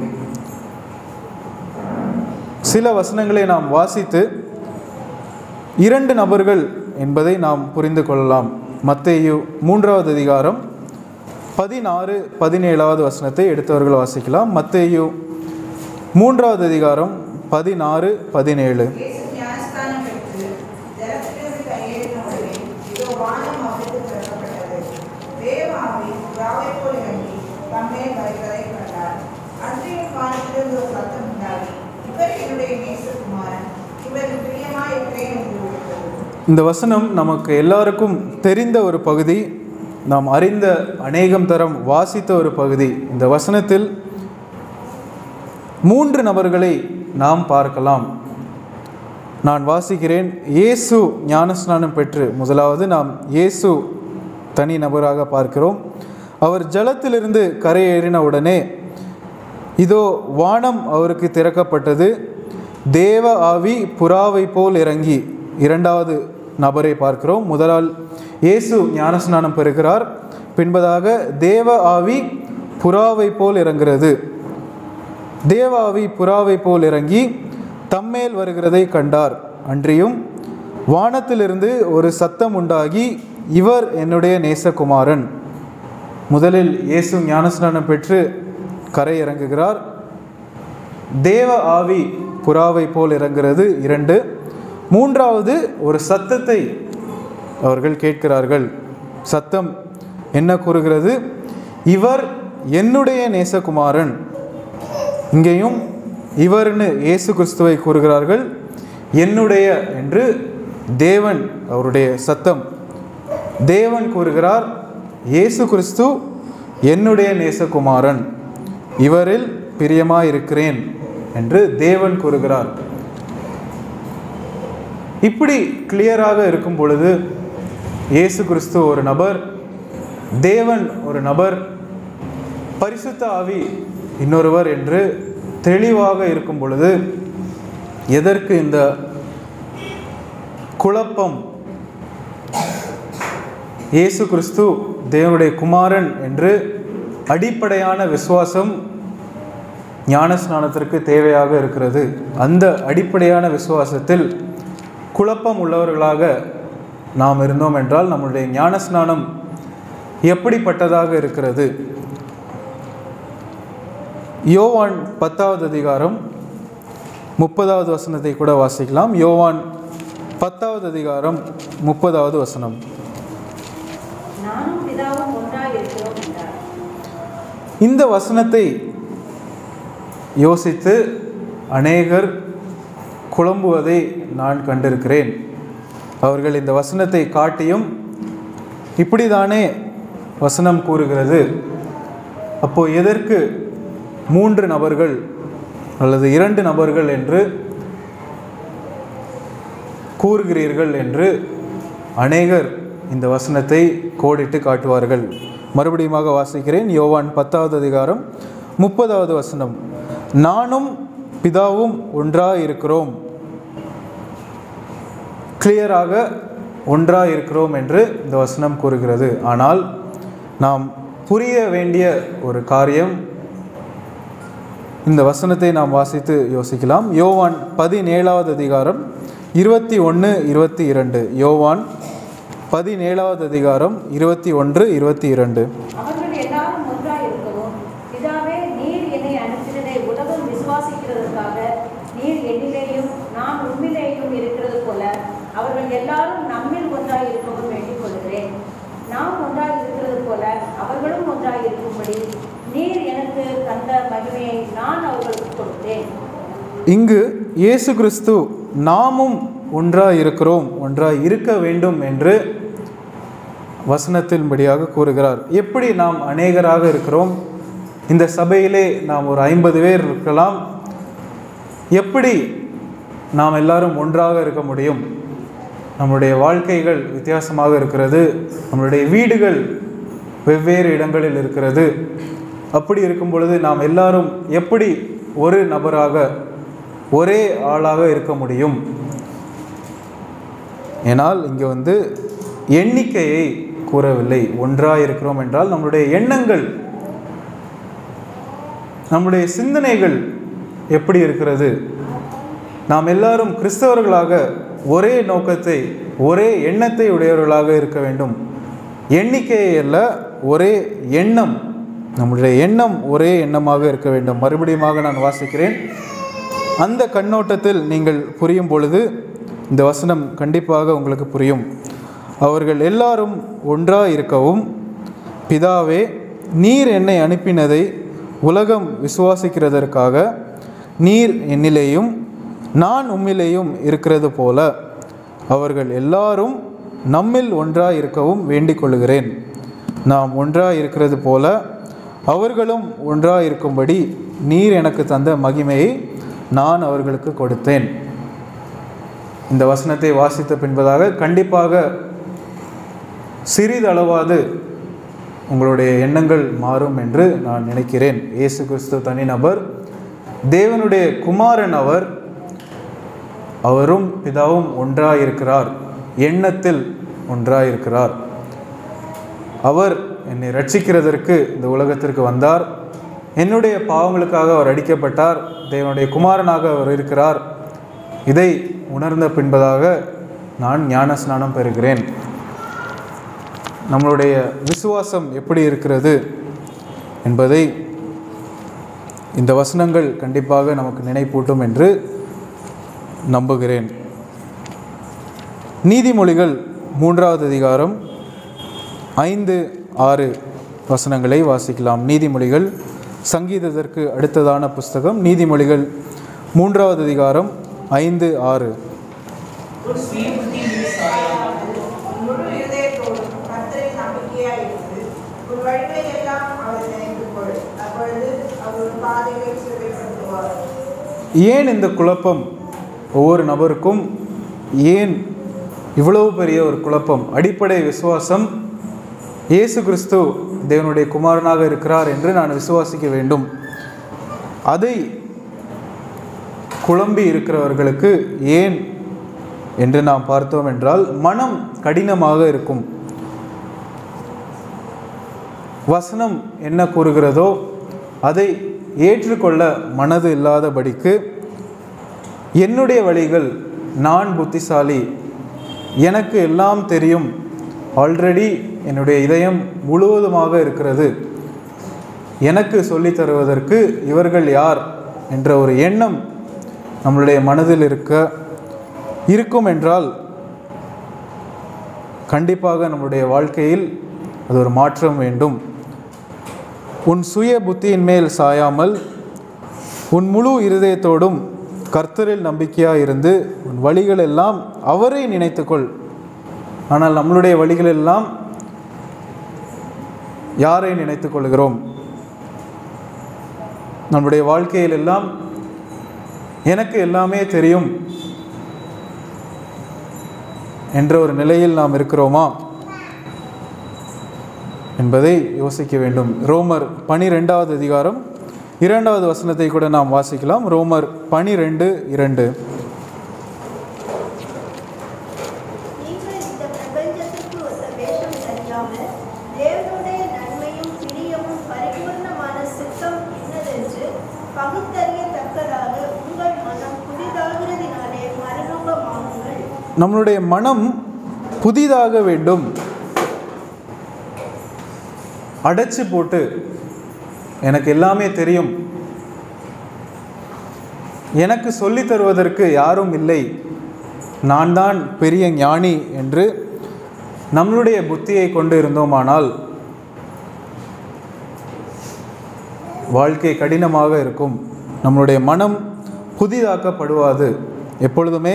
சில வசனங்களை நாம் வாசித்து இரண்டு நபர்கள் என்பதை நாம் புரிந்து கொள்ளலாம் மத்தேயு மூன்றாவது அதிகாரம் பதினாறு பதினேழாவது வசனத்தை எடுத்தவர்கள் வாசிக்கலாம் மத்தேயு மூன்றாவது அதிகாரம் பதினாறு பதினேழு இயேசு ஞானஸ்தானம் பெற்று ஜலத்திலிருந்து கையெழுந்த உடனே இதோ வானம் அவருக்கு திறக்கப்பட்டது தேவ ஆவி புறாவைப் போல் இறங்கி தம்மேல் வருகிறதை கண்டார் அன்றையும் வானத்திலிருந்து ஒரு சத்தம் உண்டாகி இவர் என்னுடைய நேசகுமாரன் இவருக்கு பிரியமாய் இருக்கிறேன் என்று உரைத்தது இந்த வசனம் நமக்கு எல்லாருக்கும் தெரிந்த ஒரு பகுதி நாம் அறிந்த அநேகம் தரம் வாசித்த ஒரு பகுதி இந்த வசனத்தில் மூன்று நபர்களை நாம் பார்க்கலாம் நான் வாசிக்கிறேன் இயேசு ஞானஸ்நானம் பெற்று முதலாவது நாம் இயேசு தனி நபராக பார்க்கிறோம் அவர் ஜலத்திலிருந்து கரையேறின உடனே இதோ வானம் அவருக்கு திறக்கப்பட்டது தேவ ஆவி புறாவை போல் இறங்கி இரண்டாவது நபரை பார்க்கிறோம் முதலால் இயேசு ஞானஸ்நானம் பெறுகிறார் பின்பதாக தேவ ஆவி புறாவை போல் இறங்குகிறது தேவ ஆவி புறாவை போல் இறங்கி தம்மேல் வருகிறதை கண்டார் அன்றியும் வானத்திலிருந்து ஒரு சத்தம் உண்டாகி இவர் என்னுடைய நேசகுமாரன் முதலில் இயேசு ஞானஸ்நானம் பெற்று கரை இறங்குகிறார் தேவ ஆவி புறாவை போல் இறங்குகிறது இரண்டு மூன்றாவது ஒரு சத்தத்தை அவர்கள் கேட்கிறார்கள் சத்தம் என்ன கூறுகிறது இவர் என்னுடைய நேசகுமாரன் இங்கேயும் இவர்னு இயேசு கிறிஸ்துவை கூறுகிறார்கள் என்னுடைய என்று தேவன் அவருடைய சத்தம் தேவன் கூறுகிறார் இயேசு கிறிஸ்து என்னுடைய நேசகுமாரன் இவரில் பிரியமாயிருக்கிறேன் என்று தேவன் கூறுகிறார் இப்படி கிளியராக இருக்கும் பொழுது இயேசு கிறிஸ்து ஒரு நபர் தேவன் ஒரு நபர் பரிசுத்த ஆவி இன்னொருவர் என்று தெளிவாக இருக்கும் பொழுது எதற்கு இந்த குழப்பம் இயேசு கிறிஸ்து தேவனுடைய குமாரன் என்று அடிப்படையான விசுவாசம் ஞானஸ்நானத்திற்கு தேவையாக இருக்கிறது அந்த அடிப்படையான விசுவாசத்தில் குழப்பம் உள்ளவர்களாக நாம் இருந்தோம் என்றால் நம்முடைய ஞானஸ்நானம் எப்படிப்பட்டதாக இருக்கிறது யோவான் பத்தாவது அதிகாரம் முப்பதாவது வசனத்தை கூட வாசிக்கலாம் யோவான் பத்தாவது அதிகாரம் முப்பதாவது வசனம் நானும் பிதாவும் ஒன்றாய் இருக்கிறோம் என்றார் இந்த வசனத்தை யோசித்து அநேகர் குழம்புவதை நான் கண்டிருக்கிறேன் அவர்கள் இந்த வசனத்தை காட்டியும் இப்படிதானே வசனம் கூறுகிறது அப்போ எதற்கு மூன்று நபர்கள் அல்லது இரண்டு நபர்கள் என்று கூறுகிறீர்கள் என்று அநேகர் இந்த வசனத்தை கோடிட்டு காட்டுவார்கள் மறுபடியுமாக வாசிக்கிறேன் யோவான் பத்தாவது அதிகாரம் முப்பதாவது வசனம் நானும் பிதாவும் ஒன்றாக இருக்கிறோம் கிளியராக ஒன்றாக இருக்கிறோம் என்று இந்த வசனம் கூறுகிறது ஆனால் நாம் புரிய வேண்டிய ஒரு காரியம் இந்த வசனத்தை நாம் வாசித்து யோசிக்கலாம் யோவான் பதினேழாவது அதிகாரம் இருபத்தி ஒன்று இருபத்தி இரண்டு யோவான் பதினேழாவது அதிகாரம் இருபத்தி ஒன்று இருபத்தி இரண்டு அவர்கள் எல்லாரும் ஒன்றாய் இருக்கவும் பிதாவே நீர் என்னை அனுப்பினதை உலகம் விசுவாசிக்கிறதற்காக நீர் என்னிலேயும் நான் உண்மையிலேயும் இருக்கிறது போல அவர்கள் எல்லாரும் நம்மில் ஒன்றாய் இருக்கவும் வேண்டிக் கொள்கிறேன் நாம் ஒன்றாய் இருக்கிறது போல அவர்களும் ஒன்றாய் இருக்கும்படி நீர் எனக்கு தந்த மகிமையை நான் அவர்களுக்கு கொடுத்தேன் இங்கு இயேசு கிறிஸ்து நாமும் ஒன்றாய் இருக்கிறோம் ஒன்றாய் இருக்க வேண்டும் என்று வசனத்தின்படியாக கூறுகிறார் எப்படி நாம் அநேகராக இருக்கிறோம் இந்த சபையிலே நாம் ஒரு ஐம்பது பேர் இருக்கலாம் எப்படி நாம் எல்லாரும் ஒன்றாக இருக்க முடியும் நம்முடைய வாழ்க்கைகள் வித்தியாசமாக இருக்கிறது நம்மளுடைய வீடுகள் வெவ்வேறு இடங்களில் இருக்கிறது அப்படி இருக்கும் பொழுது நாம் எல்லாரும் எப்படி ஒரு நபராக ஒரே ஆளாக இருக்க முடியும் ஏனால் இங்கே வந்து எண்ணிக்கையை கூறவில்லை ஒன்றாக இருக்கிறோம் என்றால் நம்முடைய எண்ணங்கள் நம்முடைய சிந்தனைகள் எப்படி இருக்கிறது நாம் எல்லாரும் கிறிஸ்தவர்களாக ஒரே நோக்கத்தை ஒரே எண்ணத்தை உடையவர்களாக இருக்க வேண்டும் எண்ணிக்கையை அல்ல ஒரே எண்ணம் நம்முடைய எண்ணம் ஒரே எண்ணமாக இருக்க வேண்டும் மறுபடியுமாக நான் வாசிக்கிறேன் அந்த கண்ணோட்டத்தில் நீங்கள் புரியும் பொழுது இந்த வசனம் கண்டிப்பாக உங்களுக்கு புரியும் அவர்கள் எல்லாரும் ஒன்றாக இருக்கவும் பிதாவே நீர் என்னை அனுப்பினதை உலகம் விசுவாசிக்கிறதற்காக நீர் என்னிலேயும் நான் உம்மிலேயும் இருக்கிறது போல அவர்கள் எல்லாரும் நம்மில் ஒன்றாக இருக்கவும் வேண்டிக் கொள்கிறேன் நாம் ஒன்றாக இருக்கிறது போல அவர்களும் ஒன்றாக இருக்கும்படி நீர் எனக்கு தந்த மகிமையை நான் அவர்களுக்கு கொடுத்தேன் இந்த வசனத்தை வாசித்த பின்பதாக கண்டிப்பாக சிறிதளவாது உங்களுடைய எண்ணங்கள் மாறும் என்று நான் நினைக்கிறேன் இயேசு கிறிஸ்து தனிநபர் தேவனுடைய குமாரன் அவர் அவரும் பிதாவும் ஒன்றாயிருக்கிறார் எண்ணத்தில் ஒன்றாயிருக்கிறார் அவர் என்னை ரட்சிக்கிறதற்கு இந்த உலகத்திற்கு வந்தார் என்னுடைய பாவங்களுக்காக அவர் அடிக்கப்பட்டார் தேவனுடைய குமாரனாக அவர் இருக்கிறார் இதை உணர்ந்த பின்பதாக நான் ஞான ஸ்நானம் பெறுகிறேன் நம்மளுடைய விசுவாசம் எப்படி இருக்கிறது என்பதை இந்த வசனங்கள் கண்டிப்பாக நமக்கு நினைப்பூட்டும் என்று நம்புகிறேன் நீதிமொழிகள் மூன்றாவது அதிகாரம் ஐந்து ஆறு வசனங்களை வாசிக்கலாம் நீதிமொழிகள் சங்கீதத்திற்கு அடுத்ததான புஸ்தகம் நீதிமொழிகள் மூன்றாவது அதிகாரம் ஐந்து ஆறு உன் சுய புத்தியில் சாயாமல் உன் முழு இதயத்தோடும் கர்த்தரை நம்பிக்கையாய் இருந்து உன் வழிகளை எல்லாம் அவர் நினைத்துக் கொள் அப்பொழுது அவர் உன் பாதைகளை சிறுமைப்படுத்துவார் ஏன் இந்த குழப்பம் ஒவ்வொரு நபருக்கும் ஏன் இவ்வளவு பெரிய ஒரு குழப்பம் அடிப்படை விசுவாசம் இயேசு கிறிஸ்து தேவனுடைய குமாரனாக இருக்கிறார் என்று நான் விசுவாசிக்க வேண்டும் அதை குழம்பி இருக்கிறவர்களுக்கு ஏன் என்று நாம் பார்த்தோம் என்றால் மனம் கடினமாக இருக்கும் வசனம் என்ன கூறுகிறதோ அதை ஏற்றுக்கொள்ள மனது இல்லாதபடிக்கு என்னுடைய வழிகள் நான் புத்திசாலி எனக்கு எல்லாம் தெரியும் ஆல்ரெடி என்னுடைய இதயம் முழுவதுமாக இருக்கிறது எனக்கு சொல்லித் தருவதற்கு இவர்கள் யார் என்ற ஒரு எண்ணம் நம்மளுடைய மனதில் இருக்க இருக்கும் என்றால் கண்டிப்பாக நம்முடைய வாழ்க்கையில் அது ஒரு மாற்றம் வேண்டும் உன் சுய புத்தியின் மேல் சாயாமல் உன் முழு இருதயத்தோடும் கர்த்தரில் நம்பிக்கையாக இருந்து உன் வழிகள் எல்லாம் அவரை நினைத்துக்கொள் ஆனால் நம்மளுடைய வழிகள் எல்லாம் யாரை நினைத்துக் கொள்கிறோம் நம்முடைய வாழ்க்கையில் எல்லாம் எனக்கு எல்லாமே தெரியும் என்ற ஒரு நிலையில் நாம் இருக்கிறோமா என்பதை யோசிக்க வேண்டும் ரோமர் பனிரெண்டாவது அதிகாரம் இரண்டாவது வசனத்தை கூட நாம் வாசிக்கலாம் ரோமர் பனிரெண்டு இரண்டு நீங்கள் இந்த பிரபஞ்சத்திற்கு ஒத்த வேஷம் தெரியாமல் தேவனுடைய நன்மையும் பிரியமும் பரிபூர்ணமான சித்தம் என்னதென்று பகுத்தறியத்தக்கதாக உங்கள் மனம் புதிதாகிறதினாலே மறுரூபமாகுங்கள் நம்மளுடைய மனம் புதிதாக வேண்டும் அடைச்சு போட்டு எனக்கு எல்லாமே தெரியும் எனக்கு சொல்லித் தருவதற்கு யாரும் இல்லை நான் தான் பெரிய ஞானி என்று நம்மளுடைய புத்தியை கொண்டு இருந்தோமானால் வாழ்க்கை கடினமாக இருக்கும் நம்மளுடைய மனம் புதிதாக்கப்படுவாது எப்பொழுதுமே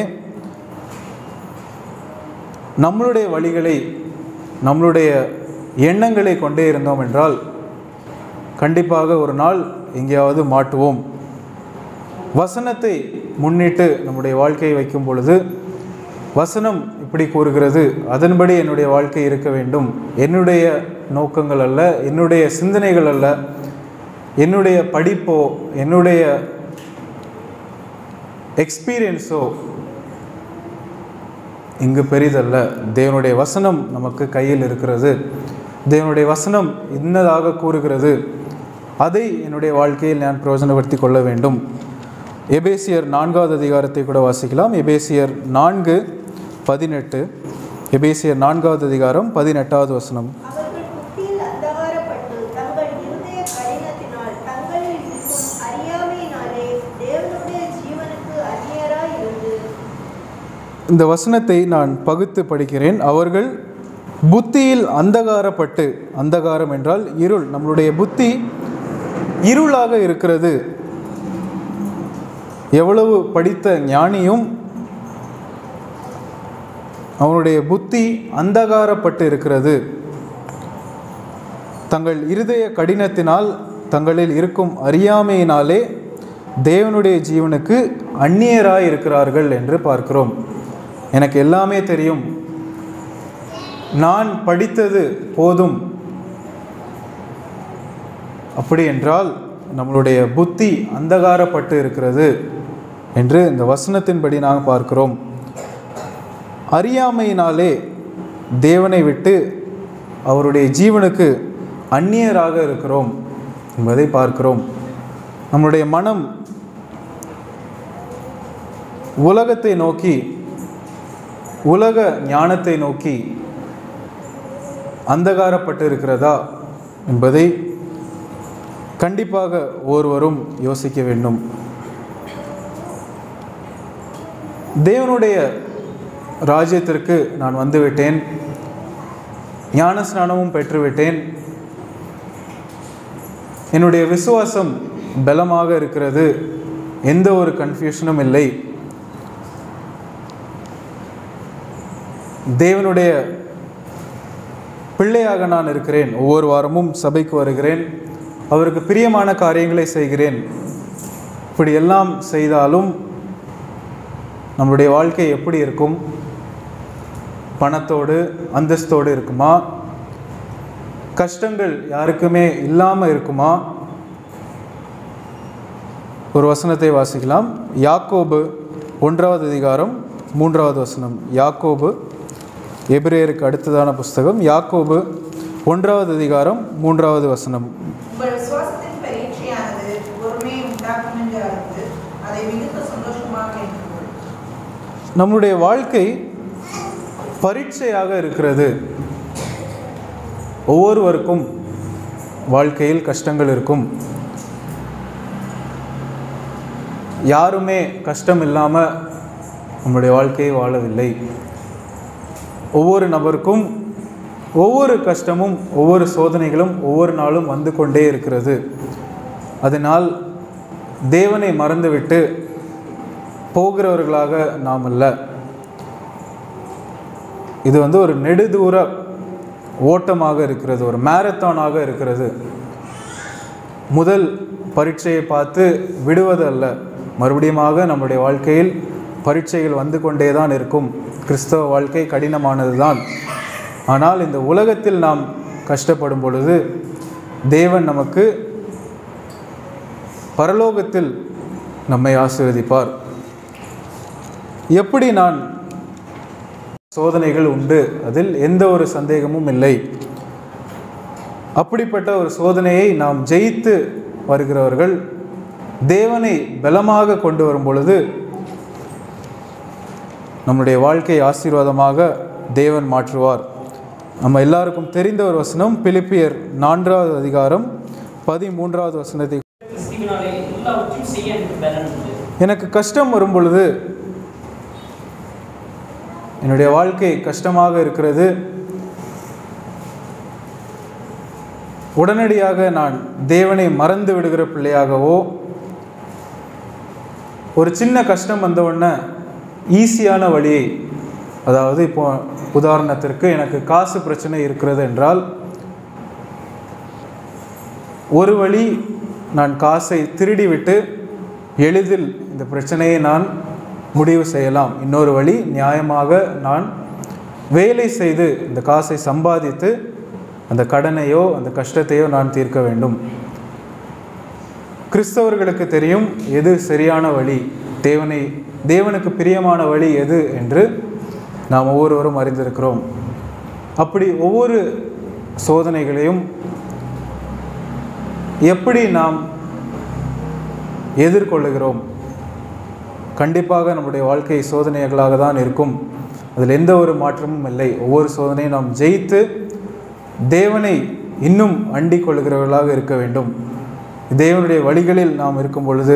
நம்மளுடைய வழிகளை நம்மளுடைய எண்ணங்களை கொண்டே இருந்தோம் என்றால் கண்டிப்பாக ஒரு நாள் எங்கேயாவது மாட்டுவோம் வசனத்தை முன்னிட்டு நம்முடைய வாழ்க்கையை வைக்கும் பொழுது வசனம் இப்படி கூறுகிறது அதன்படி என்னுடைய வாழ்க்கை இருக்க வேண்டும் என்னுடைய நோக்கங்கள் அல்ல என்னுடைய சிந்தனைகள் அல்ல என்னுடைய படிப்போ என்னுடைய எக்ஸ்பீரியன்ஸோ இங்கு பெரிதல்ல தேவனுடைய வசனம் நமக்கு கையில் இருக்கிறது தேவனுடைய வசனம் இன்னதாக கூறுகிறது அதை என்னுடைய வாழ்க்கையில் நான் பிரயோஜனப்படுத்தி கொள்ள வேண்டும் எபேசியர் நான்காவது அதிகாரத்தை கூட வாசிக்கலாம் எபேசியர் நான்கு பதினெட்டு எபேசியர் நான்காவது அதிகாரம் பதினெட்டாவது வசனம் அவர்கள் புத்தியில் அந்தகாரப்பட்டு தங்கள் இருதய கடினத்தினால் தங்களில் இருக்கும் அறியாமையினாலே தேவனுடைய ஜீவனுக்கு அந்நியராய் இருந்து இந்த வசனத்தை நான் பகுத்து படிக்கிறேன் அவர்கள் புத்தியில் அந்தகாரப்பட்டு அந்தகாரம் என்றால் இருள் நம்மளுடைய புத்தி இருளாக இருக்கிறது எவ்வளவு படித்த ஞானியும் அவனுடைய புத்தி அந்தகாரப்பட்டு இருக்கிறது தங்கள் இருதய கடினத்தினால் தங்களில் இருக்கும் அறியாமையினாலே தேவனுடைய ஜீவனுக்கு அந்நியராய் இருக்கிறார்கள் என்று பார்க்கிறோம் எனக்கு எல்லாமே தெரியும் நான் படித்தது போதும் அப்படி என்றால் நம்மளுடைய புத்தி அந்தகாரப்பட்டு இருக்கிறது என்று இந்த வசனத்தின்படி நாங்கள் பார்க்கிறோம் அறியாமையினாலே தேவனை விட்டு அவருடைய ஜீவனுக்கு அந்நியராக இருக்கிறோம் என்பதை பார்க்கிறோம் நம்முடைய மனம் உலகத்தை நோக்கி உலக ஞானத்தை நோக்கி அந்தகாரப்பட்டு இருக்கிறதா என்பதை கண்டிப்பாக ஒருவரும் யோசிக்க வேண்டும் தேவனுடைய ராஜ்யத்திற்கு நான் வந்துவிட்டேன் ஞான ஸ்நானமும் பெற்றுவிட்டேன் என்னுடைய விசுவாசம் பலமாக இருக்கிறது எந்த ஒரு கன்ஃபியூஷனும் இல்லை தேவனுடைய பிள்ளையாக நான் இருக்கிறேன் ஒவ்வொரு வாரமும் சபைக்கு வருகிறேன் அவருக்கு பிரியமான காரியங்களை செய்கிறேன் இப்படி எல்லாம் செய்தாலும் நம்மளுடைய வாழ்க்கை எப்படி இருக்கும் பணத்தோடு அந்தஸ்தோடு இருக்குமா கஷ்டங்கள் யாருக்குமே இல்லாமல் இருக்குமா ஒரு வசனத்தை வாசிக்கலாம் யாக்கோபு ஒன்றாவது அதிகாரம் மூன்றாவது வசனம் யாக்கோபு எபிரேயருக்கு அடுத்ததான புஸ்தகம் யாக்கோபு ஒன்றாவது அதிகாரம் மூன்றாவது வசனம் உங்கள் விசுவாசத்தின் பரீட்சையானது பொறுமையை உண்டாக்கும் என்று அறிந்து அதை மிகுந்த சந்தோஷமாக எண்ணுங்கள் நம்முடைய வாழ்க்கை பரீட்சையாக இருக்கிறது ஒவ்வொருவருக்கும் வாழ்க்கையில் கஷ்டங்கள் இருக்கும் யாருமே கஷ்டம் இல்லாமல் நம்முடைய வாழ்க்கையை வாழவில்லை ஒவ்வொரு நபருக்கும் ஒவ்வொரு கஷ்டமும் ஒவ்வொரு சோதனைகளும் ஒவ்வொரு நாளும் வந்து கொண்டே இருக்கிறது அதனால் தேவனை மறந்துவிட்டு போகிறவர்களாக நாம் அல்ல இது வந்து ஒரு நெடுதூர ஓட்டமாக இருக்கிறது ஒரு மேரத்தானாக இருக்கிறது முதல் பரீட்சையை பார்த்து விடுவது அல்ல மறுபடியுமாக நம்முடைய வாழ்க்கையில் பரீட்சைகள் வந்து கொண்டே தான் இருக்கும் கிறிஸ்தவ வாழ்க்கை கடினமானது தான் ஆனால் இந்த உலகத்தில் நாம் கஷ்டப்படும் பொழுது தேவன் நமக்கு பரலோகத்தில் நம்மை ஆசீர்வதிப்பார் எப்படி நான் சோதனைகள் உண்டு அதில் எந்த ஒரு சந்தேகமும் இல்லை அப்படிப்பட்ட ஒரு சோதனையை நாம் ஜெயித்து வருகிறவர்கள் தேவனை பலமாக கொண்டு வரும் பொழுது நம்முடைய வாழ்க்கை ஆசீர்வாதமாக தேவன் மாற்றுவார் நம்ம எல்லாருக்கும் தெரிந்த ஒரு வசனம் பிலிப்பியர் நான்காவது அதிகாரம் பதிமூன்றாவது வசனத்தை கிறிஸ்துவினாலே எல்லாவற்றையும் செய்ய எனக்கு பலன் உண்டு எனக்கு கஷ்டம் வரும் பொழுது என்னுடைய வாழ்க்கை கஷ்டமாக இருக்கிறது உடனடியாக நான் தேவனை மறந்து விடுகிற பிள்ளையாகவோ ஒரு சின்ன கஷ்டம் வந்த உடனே ஈஸியான வழியை அதாவது இப்போ உதாரணத்திற்கு எனக்கு காசு பிரச்சனை இருக்கிறது என்றால் ஒரு வழி நான் காசை திருடிவிட்டு எளிதில் இந்த பிரச்சனையை நான் முடிவு செய்யலாம் இன்னொரு வழி நியாயமாக நான் வேலை செய்து இந்த காசை சம்பாதித்து அந்த கடனையோ அந்த கஷ்டத்தையோ நான் தீர்க்க வேண்டும் கிறிஸ்தவர்களுக்கு தெரியும் எது சரியான வழி தேவனை தேவனுக்கு பிரியமான வழி எது என்று நாம் ஒவ்வொருவரும் அறிந்திருக்கிறோம் அப்படி ஒவ்வொரு சோதனைகளையும் எப்படி நாம் எதிர்கொள்ளுகிறோம் கண்டிப்பாக நம்முடைய வாழ்க்கை சோதனைகளாக தான் இருக்கும் அதில் எந்த ஒரு மாற்றமும் இல்லை ஒவ்வொரு சோதனையும் நாம் ஜெயித்து தேவனை இன்னும் அண்டிக் கொள்கிறவர்களாக இருக்க வேண்டும் தேவனுடைய வழிகளில் நாம் இருக்கும் பொழுது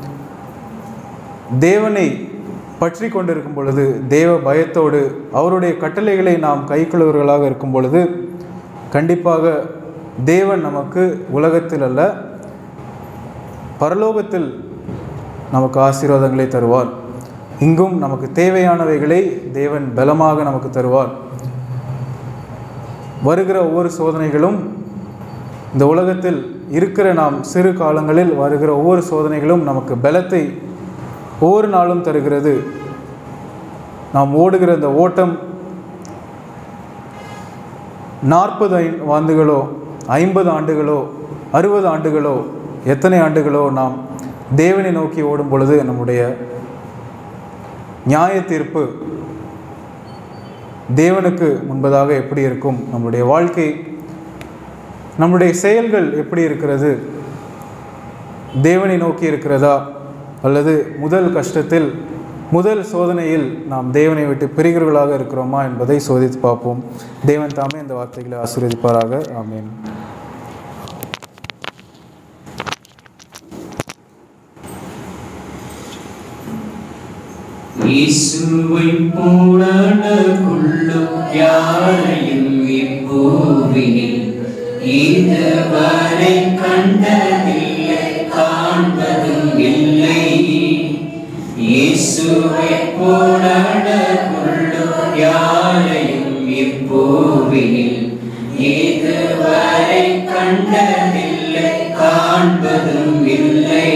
தேவனை பற்றி கொண்டிருக்கும் பொழுது தேவ பயத்தோடு அவருடைய கட்டளைகளை நாம் கைக்கொள்வர்களாக இருக்கும் பொழுது கண்டிப்பாக தேவன் நமக்கு உலகத்தில் அல்ல பரலோகத்தில் நமக்கு ஆசீர்வாதங்களை தருவார் இங்கும் நமக்கு தேவையானவைகளை தேவன் பலமாக நமக்கு தருவார் வருகிற ஒவ்வொரு சோதனைகளும் இந்த உலகத்தில் இருக்கிற நாம் சிறு காலங்களில் வருகிற ஒவ்வொரு சோதனைகளும் நமக்கு பலத்தை ஒவ்வொரு நாளும் தருகிறது நாம் ஓடுகிற இந்த ஓட்டம் நாற்பது ஐ ஆண்டுகளோ ஐம்பது ஆண்டுகளோ அறுபது ஆண்டுகளோ எத்தனை ஆண்டுகளோ நாம் தேவனை நோக்கி ஓடும் பொழுது நம்முடைய நியாய தீர்ப்பு தேவனுக்கு முன்பதாக எப்படி இருக்கும் நம்முடைய வாழ்க்கை நம்முடைய செயல்கள் எப்படி இருக்கிறது தேவனை நோக்கி இருக்கிறதா அல்லது முதல் கஷ்டத்தில் முதல் சோதனையில் நாம் தேவனை விட்டு பிரிகிறவர்களாக இருக்கிறோமா என்பதை சோதித்து பார்ப்போம் தேவன் தாமே இந்த வார்த்தைகளை ஆசீர்வதிப்பாராக ஆமீன் இயேசுவை போலனக்குள்ளோ யாரையும் இப்பூவினில் இதுவரை கண்டதில்லை காண்பதும் இல்லை இயேசுவை போலனக்குள்ளோ யாரையும் இப்பூவினில் இதுவரை கண்டதில்லை காண்பதும் இல்லை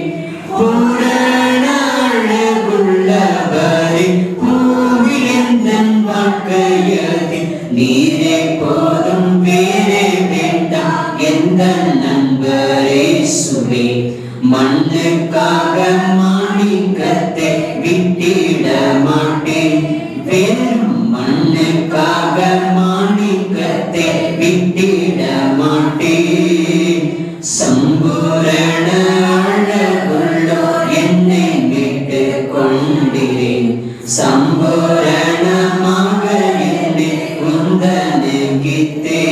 பூரணாழகுள்ளவரை பூவிலந்தன் வாழ்க்கையதில் நீரே போதும் வேறே வேண்டாம் எந்த நண்பரே சுவே மண்ணுக்காக மாணிக்கத்தை விட்டிட மாட்டேன் வெறும் மண்ணுக்காக மாணிக்கத்தை விட்டிட மாட்டேன் சம்பூரண அழகுள்ளோ என்னை விட்டு கொண்டிரேன் சம்பூரணமாக என்னை உந்தனுகித்தே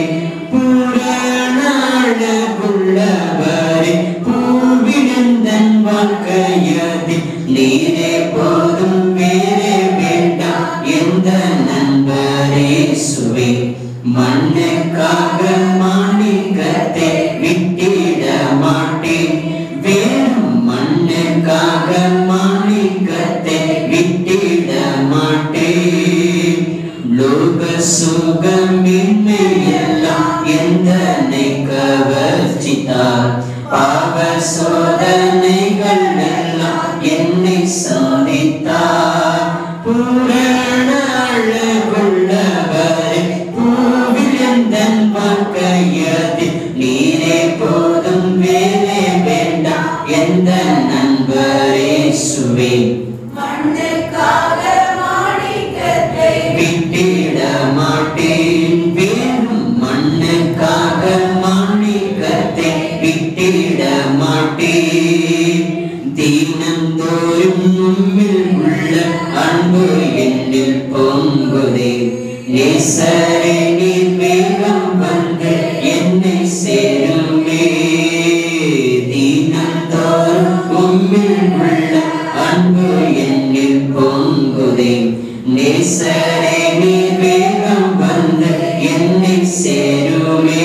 பூரண அழகுள்ளவரை பூவிழந்தன் வாழ்க்கையதில் நீரே போதும் வேறே வேண்டாம் எந்த நண்பரே சுவே மண்ணுக்காக மாணிக்கத்தை விட்டிட மாட்டேன் வேறும் மண்ணுக்காக மாணிக்கத்தை விட்டிட மாட்டேன் லோக சுகமின்மையெல்லாம் எந்தனை கவர்ச்சித்தார் பாவ சோதனைகள் எல்லாம் என்னை சாதித்தார் பூரண அழகுள்ளவரை பூவிழந்தன் வாழ்க்கையதில் நீரே போதும் வேறே வேண்டாம் எந்த நண்பரே சுவே விட்டிட மாட்டேன் வேறும் மண்ணுக்காக மாணிக்கத்தை விட்டிட மாட்டேன் தீனந்தோறும் உம்மில் உள்ள அன்பு என்னில் பொங்குதே நேசரே நீர் வேகம் வந்து என்னை சேருமே தீனந்தோறும் உம்மில் உள்ள அன்பு என்னில் பொங்குதே நேசரே நீர் வேகம் வந்து என்னை சேருமே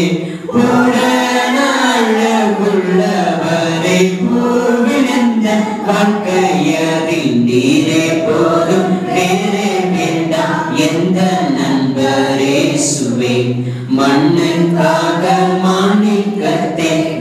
புறநாளகுள்ளவரை பூவிழந்த வாழ்க்கையதில் நீரே போதும் வேறே வேண்டாம் எந்த நண்பரே சுவே மண்ணுக்காக மாணிக்கத்தை